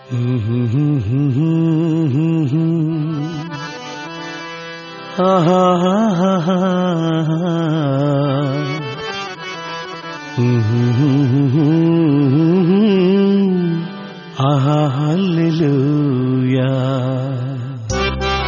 Hallelujah.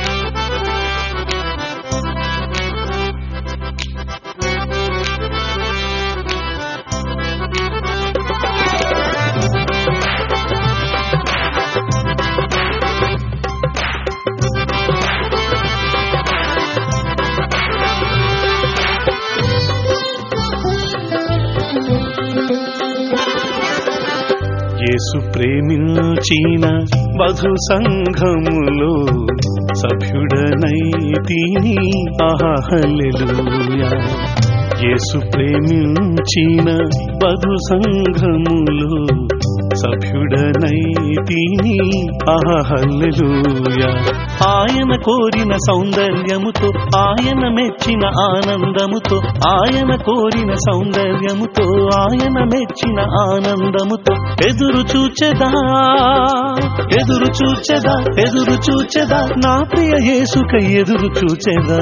యేసు ప్రేమించిన వధు సంఘములో సభ్యుడనై తిని ఆహల్లెలూయా యేసు ప్రేమించిన వధు సంఘములో సభ్యుడనై తిని ఆహల్లెలూయా ఆయన కోరిన సౌందర్యముతో ఆయన మెచ్చిన ఆనందముతో ఆయన కోరిన సౌందర్యముతో ఆయన మెచ్చిన ఆనందముతో ఎదురు చూచెదా ఎదురు చూచెదా ఎదురు చూచెదా నా ప్రియ యేసుక ఎదురు చూచెదా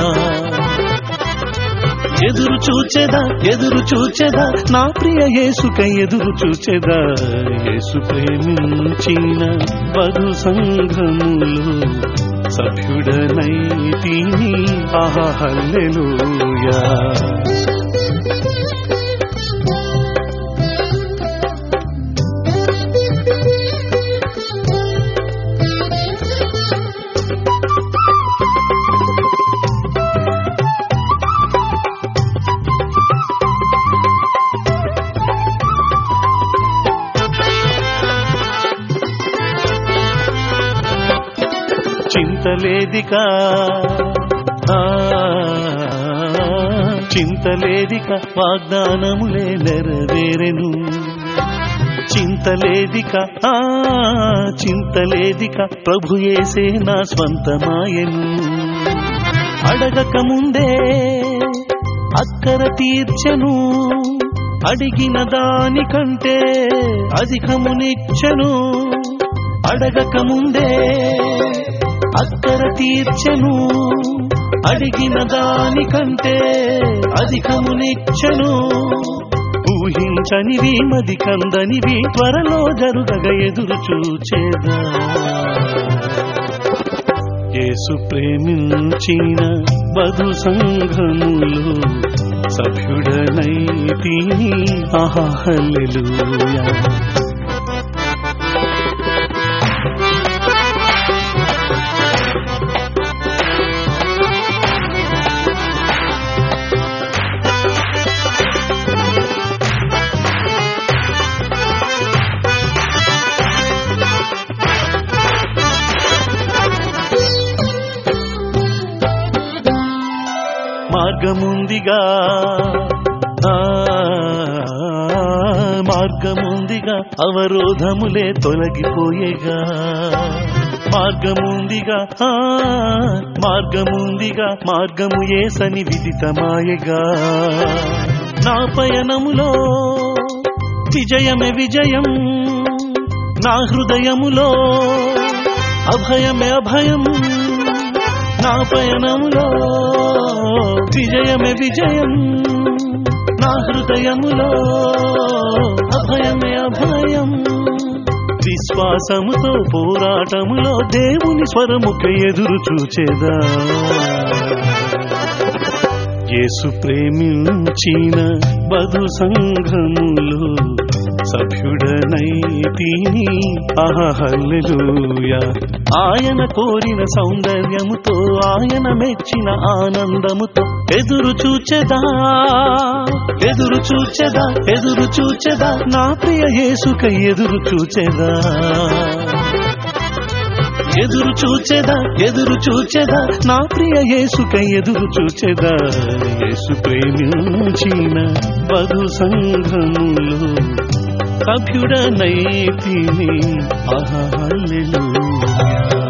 ఎదురు చూచెదా ఎదురు చూచెదా నా ప్రియ యేసుక ఎదురు చూచెదా యేసు ప్రేమించిన వధు సంఘములో సభ్యుడనై తిని ఆహల్లెలూయా చింతలేదిక ఆ, చింతలేదిక వాగ్దానములే నెరవేరెను చింతలేదిక ఆ చింతలేదిక ప్రభు యేసే నా స్వంతమాయను అడగక ముందే అక్కర తీర్చెను అడిగిన దానికంటే అధికమునిచ్చెను అడగక ముందే అక్కర తీర్చెను అడిగిన దానికంటే అధికమునిచ్చెను ఊహించనివి మది కందనివి త్వరలో జరుగగ ఎదురు చూచేదా యేసు ప్రేమించిన వధు సంఘములో సభ్యుడనై తిని ఆహల్లెలూయా మార్గముందిగా ఆ, మార్గముందిగా అవరోధములే తొలగిపోయేగా మార్గముందిగా ఆ, మార్గముందిగా మార్గము ఏసని విదితమాయగా నా పయనములో విజయమే విజయం నా హృదయములో అభయమే అభయం నా పయనములో విజయమే విజయం నా హృదయములో అభయమే అభయం విశ్వాసముతో పోరాటములో దేవుని స్వరముక ఎదురు చూచేదా యేసు ప్రేమించిన వధు సంఘములో సభ్యుడనై తిని ఆహల్లెలూయా ఆయన కోరిన సౌందర్యముతో ఆయన మెచ్చిన ఆనందముతో ఎదురు చూచెదా ఎదురు చూచెదా ఎదురు చూచెదా నా ప్రియ యేసుక ఎదురు చూచెదా ఎదురు చూచెదా ఎదురు చూచెదా నా ప్రియ యేసుక ఎదురు చూచెదా యేసు ప్రేమించిన వధు సంఘములో సభ్యుడనై తిని ఆహల్లెలూయా